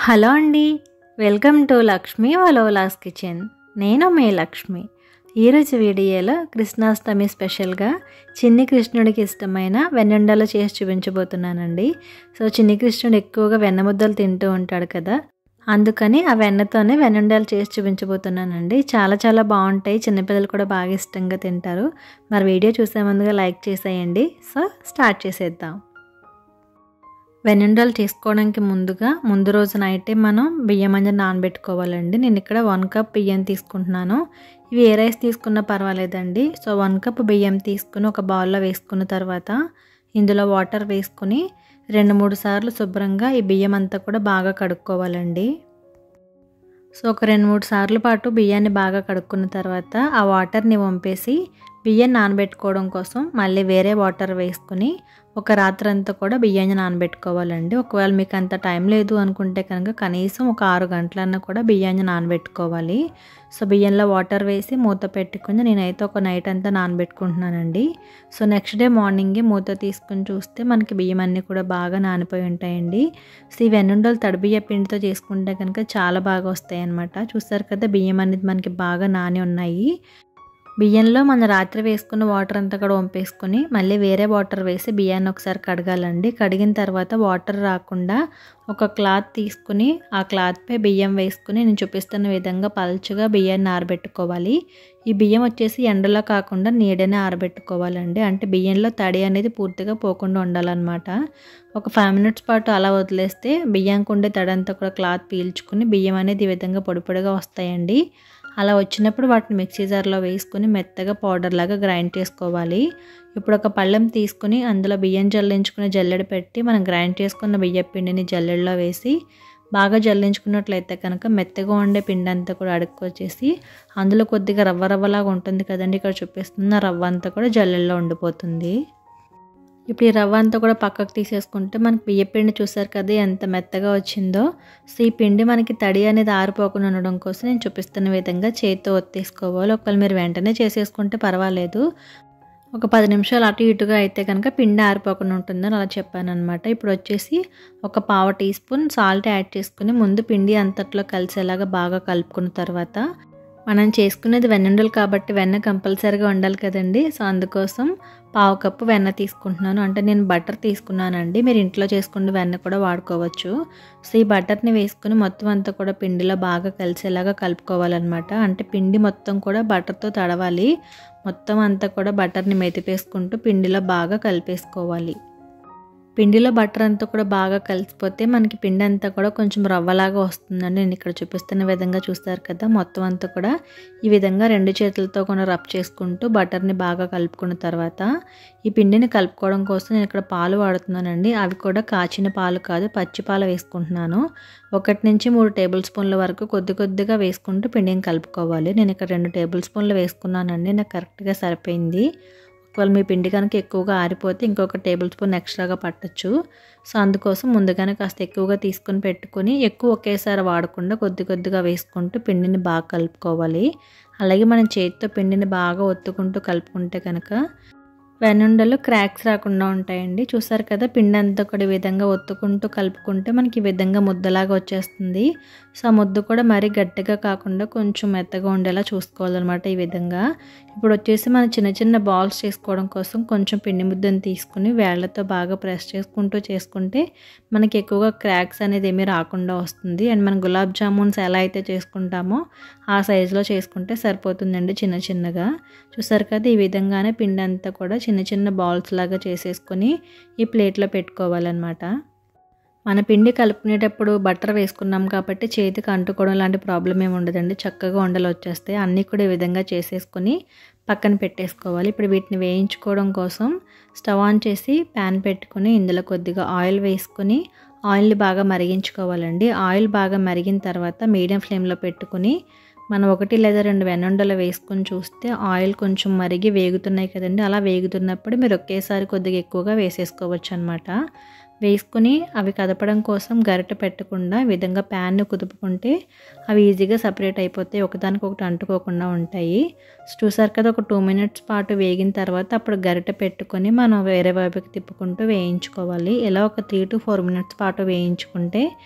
hello అండి welcome to Lakshmi వలోలాస్ kitchen నేను మీ లక్ష్మి ఈరోజు వీడియోలో కృష్ణాష్టమి స్పెషల్గా చిన్ని కృష్ణుడికి ఇష్టమైన వెన్నుండలు చేసి చూపించబోతున్నానండి సో చిన్ని కృష్ణుడు ఎక్కువగా వెన్న ముద్దలు తింటూ ఉంటాడు కదా అందుకని ఆ వెన్నతోనే వెన్నుండలు చేసి చూపించబోతున్నానండి చాలా చాలా బాగుంటాయి చిన్నపిల్లలు కూడా బాగా ఇష్టంగా తింటారు మరి వీడియో చూసే ముందుగా లైక్ చేసేయండి సో స్టార్ట్ చేసేద్దాం వెన్నుండలు చేసుకోవడానికి ముందుగా ముందు రోజు నైటే మనం బియ్యం అనేది నానబెట్టుకోవాలండి నేను ఇక్కడ వన్ కప్ బియ్యం తీసుకుంటున్నాను ఇవి ఏ రైస్ తీసుకున్నా పర్వాలేదండి సో వన్ కప్ బియ్యం తీసుకుని ఒక బౌల్లో వేసుకున్న తర్వాత ఇందులో వాటర్ వేసుకుని రెండు మూడు సార్లు శుభ్రంగా ఈ బియ్యం అంతా కూడా బాగా కడుక్కోవాలండి సో ఒక రెండు మూడు సార్లు పాటు బియ్యాన్ని బాగా కడుక్కున్న తర్వాత ఆ వాటర్ని వంపేసి బియ్యం నానబెట్టుకోవడం కోసం మళ్ళీ వేరే వాటర్ వేసుకుని ఒక రాత్రి అంతా కూడా బియ్యాన్ని నానబెట్టుకోవాలండి ఒకవేళ మీకు అంత టైం లేదు అనుకుంటే కనుక కనీసం ఒక ఆరు గంటలన్నా కూడా బియ్యాన్ని నానబెట్టుకోవాలి సో బియ్యంలో వాటర్ వేసి మూత పెట్టుకుని నేనైతే ఒక నైట్ అంతా నానబెట్టుకుంటున్నానండి సో నెక్స్ట్ డే మార్నింగే మూత తీసుకుని చూస్తే మనకి బియ్యం అన్నీ కూడా బాగా నానిపోయి ఉంటాయండి సో ఈ వెన్నుండలు తడి బియ్య పిండితో చేసుకుంటే కనుక చాలా బాగా వస్తాయి అన్నమాట చూస్తారు కదా బియ్యం అనేది మనకి బాగా నాని ఉన్నాయి బియ్యంలో మన రాత్రి వేసుకున్న వాటర్ అంతా కూడా వంపేసుకొని మళ్ళీ వేరే వాటర్ వేసి బియ్యాన్ని ఒకసారి కడగాలండి కడిగిన తర్వాత వాటర్ రాకుండా ఒక క్లాత్ తీసుకుని ఆ క్లాత్పై బియ్యం వేసుకుని నేను చూపిస్తున్న విధంగా పల్చగా బియ్యాన్ని ఆరబెట్టుకోవాలి ఈ బియ్యం వచ్చేసి ఎండలో కాకుండా నీడనే ఆరబెట్టుకోవాలండి అంటే బియ్యంలో తడి అనేది పూర్తిగా పోకుండా ఉండాలన్నమాట ఒక ఫైవ్ మినిట్స్ పాటు అలా వదిలేస్తే బియ్యంకి ఉండే తడి అంతా కూడా క్లాత్ పీల్చుకుని బియ్యం అనేది ఈ విధంగా పొడి పొడిగా వస్తాయండి అలా వచ్చినప్పుడు వాటిని మిక్సీ జార్లో వేసుకుని మెత్తగా పౌడర్ లాగా గ్రైండ్ చేసుకోవాలి ఇప్పుడు ఒక పళ్ళెం తీసుకుని అందులో బియ్యం జల్లించుకుని జల్లెడ పెట్టి మనం గ్రైండ్ చేసుకున్న బియ్య పిండిని జల్లెడలో వేసి బాగా జల్లించుకున్నట్లయితే కనుక మెత్తగా ఉండే పిండి అంతా కూడా అడుక్కొచ్చేసి అందులో కొద్దిగా రవ్వ రవ్వలాగా ఉంటుంది కదండి ఇక్కడ చూపిస్తున్న రవ్వ అంతా కూడా జల్లెల్లో ఉండిపోతుంది ఇప్పుడు ఈ రవ్వ అంతా కూడా పక్కకు తీసేసుకుంటే మనకి బియ్య పిండి చూసారు కదా ఎంత మెత్తగా వచ్చిందో సో ఈ పిండి మనకి తడి అనేది ఆరిపోకుండా ఉండడం కోసం నేను చూపిస్తున్న విధంగా చేతితో ఒత్తేసుకోవాలి ఒకవేళ మీరు వెంటనే చేసేసుకుంటే పర్వాలేదు ఒక పది నిమిషాలు అటు ఇటుగా అయితే కనుక పిండి ఆరిపోకుండా ఉంటుందని అలా చెప్పాను అనమాట ఇప్పుడు వచ్చేసి ఒక పావు టీ స్పూన్ సాల్ట్ యాడ్ చేసుకుని ముందు పిండి అంతట్లో కలిసేలాగా బాగా కలుపుకున్న తర్వాత మనం చేసుకునేది వెన్నుండలు కాబట్టి వెన్న కంపల్సరీగా ఉండాలి కదండి సో అందుకోసం పావు కప్పు వెన్న తీసుకుంటున్నాను అంటే నేను బటర్ తీసుకున్నానండి మీరు ఇంట్లో చేసుకునే వెన్న కూడా వాడుకోవచ్చు సో ఈ బటర్ని వేసుకుని మొత్తం అంతా కూడా పిండిలో బాగా కలిసేలాగా కలుపుకోవాలన్నమాట అంటే పిండి మొత్తం కూడా బటర్తో తడవాలి మొత్తం అంతా కూడా బటర్ని మెతిపేసుకుంటూ పిండిలో బాగా కలిపేసుకోవాలి పిండిలో బటర్ అంతా కూడా బాగా కలిసిపోతే మనకి పిండి అంతా కూడా కొంచెం రవ్వలాగా వస్తుందండి నేను ఇక్కడ చూపిస్తున్న విధంగా చూస్తారు కదా మొత్తం అంతా కూడా ఈ విధంగా రెండు చేతులతో కూడా రబ్ చేసుకుంటూ బటర్ని బాగా కలుపుకున్న తర్వాత ఈ పిండిని కలుపుకోవడం కోసం నేను ఇక్కడ పాలు వాడుతున్నానండి అవి కూడా కాచిన పాలు కాదు పచ్చి పాలు వేసుకుంటున్నాను ఒకటి నుంచి మూడు టేబుల్ స్పూన్ల వరకు కొద్ది కొద్దిగా వేసుకుంటూ పిండిని కలుపుకోవాలి నేను ఇక్కడ రెండు టేబుల్ స్పూన్లు వేసుకున్నానండి నాకు కరెక్ట్గా సరిపోయింది ఒకవేళ మీ పిండి కనుక ఎక్కువగా ఆరిపోతే ఇంకొక టేబుల్ స్పూన్ ఎక్స్ట్రాగా పట్టచ్చు సో అందుకోసం ముందుగానే కాస్త ఎక్కువగా తీసుకుని పెట్టుకొని ఎక్కువ ఒకేసారి వాడకుండా కొద్ది కొద్దిగా వేసుకుంటూ పిండిని బాగా కలుపుకోవాలి అలాగే మనం చేతితో పిండిని బాగా ఒత్తుకుంటూ కలుపుకుంటే కనుక వెనుండలు క్రాక్స్ రాకుండా ఉంటాయండి చూసారు కదా పిండి అంతా కూడా ఈ విధంగా ఒత్తుకుంటూ కలుపుకుంటే మనకి ఈ విధంగా ముద్దలాగా వచ్చేస్తుంది సో ఆ ముద్ద కూడా మరీ గట్టిగా కాకుండా కొంచెం మెత్తగా ఉండేలా చూసుకోవాలన్నమాట ఈ విధంగా ఇప్పుడు వచ్చేసి మన చిన్న చిన్న బాల్స్ చేసుకోవడం కోసం కొంచెం పిండి ముద్దను తీసుకుని వేళ్లతో బాగా ప్రెస్ చేసుకుంటూ చేసుకుంటే మనకి ఎక్కువగా క్రాక్స్ అనేది ఏమీ రాకుండా వస్తుంది అండ్ మనం గులాబ్ జామున్స్ ఎలా అయితే చేసుకుంటామో ఆ సైజులో చేసుకుంటే సరిపోతుందండి చిన్న చిన్నగా చూసారు కదా ఈ విధంగానే పిండి అంతా కూడా చిన్న చిన్న బాల్స్ లాగా చేసేసుకొని ఈ ప్లేట్లో పెట్టుకోవాలన్నమాట మన పిండి కలుపుకునేటప్పుడు బటర్ వేసుకున్నాం కాబట్టి చేతికి అంటుకోవడం లాంటి ప్రాబ్లం ఏమి ఉండదండి చక్కగా ఉండలు వచ్చేస్తాయి అన్నీ కూడా ఈ విధంగా చేసేసుకొని పక్కన పెట్టేసుకోవాలి ఇప్పుడు వీటిని వేయించుకోవడం కోసం స్టవ్ ఆన్ చేసి ప్యాన్ పెట్టుకుని ఇందులో కొద్దిగా ఆయిల్ వేసుకొని ఆయిల్ని బాగా మరిగించుకోవాలండి ఆయిల్ బాగా మరిగిన తర్వాత మీడియం ఫ్లేమ్లో పెట్టుకుని మనం ఒకటి లేదా రెండు వెన్నుండలు వేసుకొని చూస్తే ఆయిల్ కొంచెం మరిగి వేగుతున్నాయి కదండి అలా వేగుతున్నప్పుడు మీరు ఒకేసారి కొద్దిగా ఎక్కువగా వేసేసుకోవచ్చు అనమాట వేసుకుని అవి కదపడం కోసం గరిటె పెట్టకుండా ఈ విధంగా ప్యాన్ను కుదుపుకుంటే అవి ఈజీగా సపరేట్ అయిపోతాయి ఒకదానికొకటి అంటుకోకుండా ఉంటాయి చూసారు కదా ఒక టూ మినిట్స్ పాటు వేగిన తర్వాత అప్పుడు గరిటె పెట్టుకొని మనం వేరే వైపుకి తిప్పుకుంటూ వేయించుకోవాలి ఇలా ఒక త్రీ టు ఫోర్ మినిట్స్ పాటు వేయించుకుంటే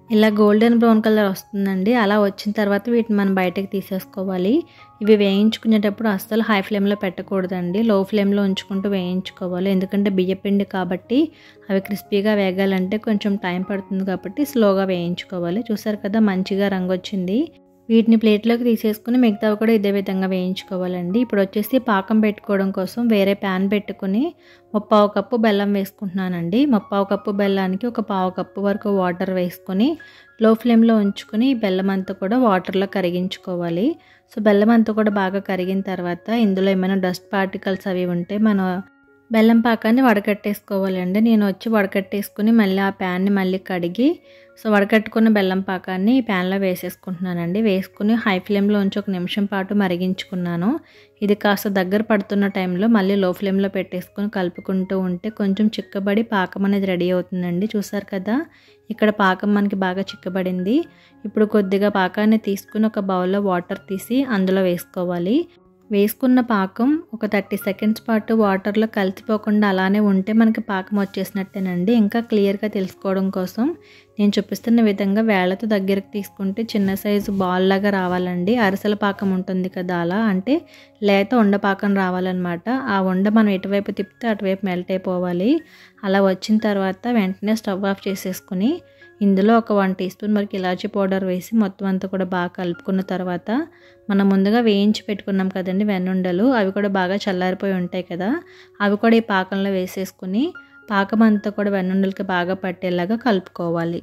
ఇలా గోల్డెన్ బ్రౌన్ కలర్ వస్తుందండి అలా వచ్చిన తర్వాత వీటిని మనం బయటకు తీసేసుకోవాలి ఇవి వేయించుకునేటప్పుడు అస్సలు హై ఫ్లేమ్లో పెట్టకూడదండి లో ఫ్లేమ్లో ఉంచుకుంటూ వేయించుకోవాలి ఎందుకంటే బియ్యపిండి కాబట్టి అవి క్రిస్పీగా వేగాలంటే కొంచెం టైం పడుతుంది కాబట్టి స్లోగా వేయించుకోవాలి చూసారు కదా మంచిగా రంగు వచ్చింది వీటిని ప్లేట్లోకి తీసేసుకుని మిగతావి కూడా ఇదే విధంగా వేయించుకోవాలండి ఇప్పుడు వచ్చేసి పాకం పెట్టుకోవడం కోసం వేరే ప్యాన్ పెట్టుకుని ముప్పావు కప్పు బెల్లం వేసుకుంటున్నానండి ముప్పావు కప్పు బెల్లానికి ఒక పావు కప్పు వరకు వాటర్ వేసుకొని లో ఫ్లేమ్లో ఉంచుకొని బెల్లం అంతా కూడా వాటర్లో కరిగించుకోవాలి సో బెల్లం అంతా కూడా బాగా కరిగిన తర్వాత ఇందులో ఏమైనా డస్ట్ పార్టికల్స్ అవి ఉంటే మన బెల్లం పాకాన్ని వడకట్టేసుకోవాలండి నేను వచ్చి వడకట్టేసుకుని మళ్ళీ ఆ ప్యాన్ని మళ్ళీ కడిగి సో వడకట్టుకున్న బెల్లం పాకాన్ని ఈ ప్యాన్లో వేసేసుకుంటున్నానండి వేసుకుని హై ఫ్లేమ్లో ఉంచి ఒక నిమిషం పాటు మరిగించుకున్నాను ఇది కాస్త దగ్గర పడుతున్న టైంలో మళ్ళీ లో ఫ్లేమ్లో పెట్టేసుకొని కలుపుకుంటూ ఉంటే కొంచెం చిక్కబడి పాకం అనేది రెడీ అవుతుందండి చూసారు కదా ఇక్కడ పాకం మనకి బాగా చిక్కబడింది ఇప్పుడు కొద్దిగా పాకాన్ని తీసుకుని ఒక బౌల్లో వాటర్ తీసి అందులో వేసుకోవాలి వేసుకున్న పాకం ఒక థర్టీ సెకండ్స్ పాటు వాటర్లో కలిసిపోకుండా అలానే ఉంటే మనకి పాకం వచ్చేసినట్టేనండి ఇంకా క్లియర్గా తెలుసుకోవడం కోసం నేను చూపిస్తున్న విధంగా వేళ్లతో దగ్గరికి తీసుకుంటే చిన్న సైజు బాల్ లాగా రావాలండి అరిసెల పాకం ఉంటుంది కదా అలా అంటే లేత ఉండ పాకం రావాలన్నమాట ఆ ఉండ మనం ఎటువైపు తిప్పితే అటువైపు మెల్ట్ అయిపోవాలి అలా వచ్చిన తర్వాత వెంటనే స్టవ్ ఆఫ్ చేసేసుకుని ఇందులో ఒక వన్ టీ స్పూన్ వరకు ఇలాచీ పౌడర్ వేసి మొత్తం అంతా కూడా బాగా కలుపుకున్న తర్వాత మనం ముందుగా వేయించి పెట్టుకున్నాం కదండి వెన్నుండలు అవి కూడా బాగా చల్లారిపోయి ఉంటాయి కదా అవి కూడా ఈ పాకంలో వేసేసుకుని పాకం అంతా కూడా వెన్నుండలకి బాగా పట్టేలాగా కలుపుకోవాలి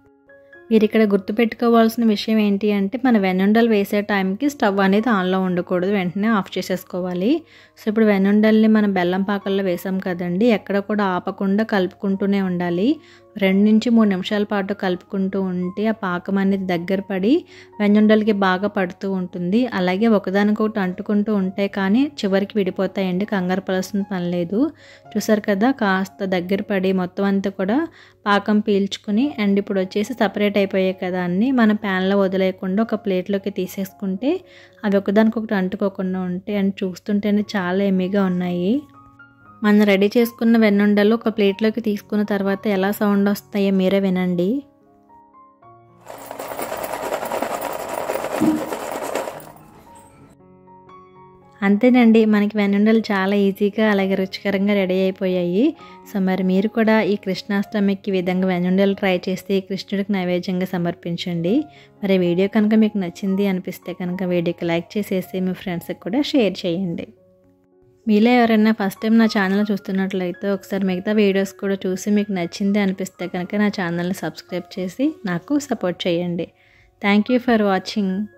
మీరు ఇక్కడ గుర్తుపెట్టుకోవాల్సిన విషయం ఏంటి అంటే మన వెన్నుండలు వేసే టైంకి స్టవ్ అనేది ఆన్లో ఉండకూడదు వెంటనే ఆఫ్ చేసేసుకోవాలి సో ఇప్పుడు వెన్నుండల్ని మనం బెల్లం పాకల్లో వేసాం కదండి ఎక్కడ కూడా ఆపకుండా కలుపుకుంటూనే ఉండాలి రెండు నుంచి మూడు నిమిషాల పాటు కలుపుకుంటూ ఉంటే ఆ పాకం అనేది దగ్గర పడి వెన్నుండలకి బాగా పడుతూ ఉంటుంది అలాగే ఒకదానికొకటి అంటుకుంటూ ఉంటాయి కానీ చివరికి విడిపోతాయండి కంగారు పడాల్సిన పని లేదు చూసారు కదా కాస్త దగ్గర పడి మొత్తం అంతా కూడా పాకం పీల్చుకుని అండ్ ఇప్పుడు వచ్చేసి సపరేట్ అయిపోయాయి కదా అన్ని మన ప్యాన్లో వదిలేయకుండా ఒక ప్లేట్లోకి తీసేసుకుంటే అవి ఒకదానికొకటి అంటుకోకుండా ఉంటాయి అండ్ చూస్తుంటేనే చాలా ఎమ్మిగా ఉన్నాయి మనం రెడీ చేసుకున్న వెన్నుండలు ఒక ప్లేట్లోకి తీసుకున్న తర్వాత ఎలా సౌండ్ వస్తాయో మీరే వినండి అంతేనండి మనకి వెన్నుండలు చాలా ఈజీగా అలాగే రుచికరంగా రెడీ అయిపోయాయి సో మరి మీరు కూడా ఈ కృష్ణాష్టమికి విధంగా వెన్నుండలు ట్రై చేసి కృష్ణుడికి నైవేద్యంగా సమర్పించండి మరి వీడియో కనుక మీకు నచ్చింది అనిపిస్తే కనుక వీడియోకి లైక్ చేసేసి మీ ఫ్రెండ్స్కి కూడా షేర్ చేయండి మీలో ఎవరైనా ఫస్ట్ టైం నా ఛానల్ చూస్తున్నట్లయితే ఒకసారి మిగతా వీడియోస్ కూడా చూసి మీకు నచ్చింది అనిపిస్తే కనుక నా ఛానల్ని సబ్స్క్రైబ్ చేసి నాకు సపోర్ట్ చేయండి థ్యాంక్ యూ ఫర్ వాచింగ్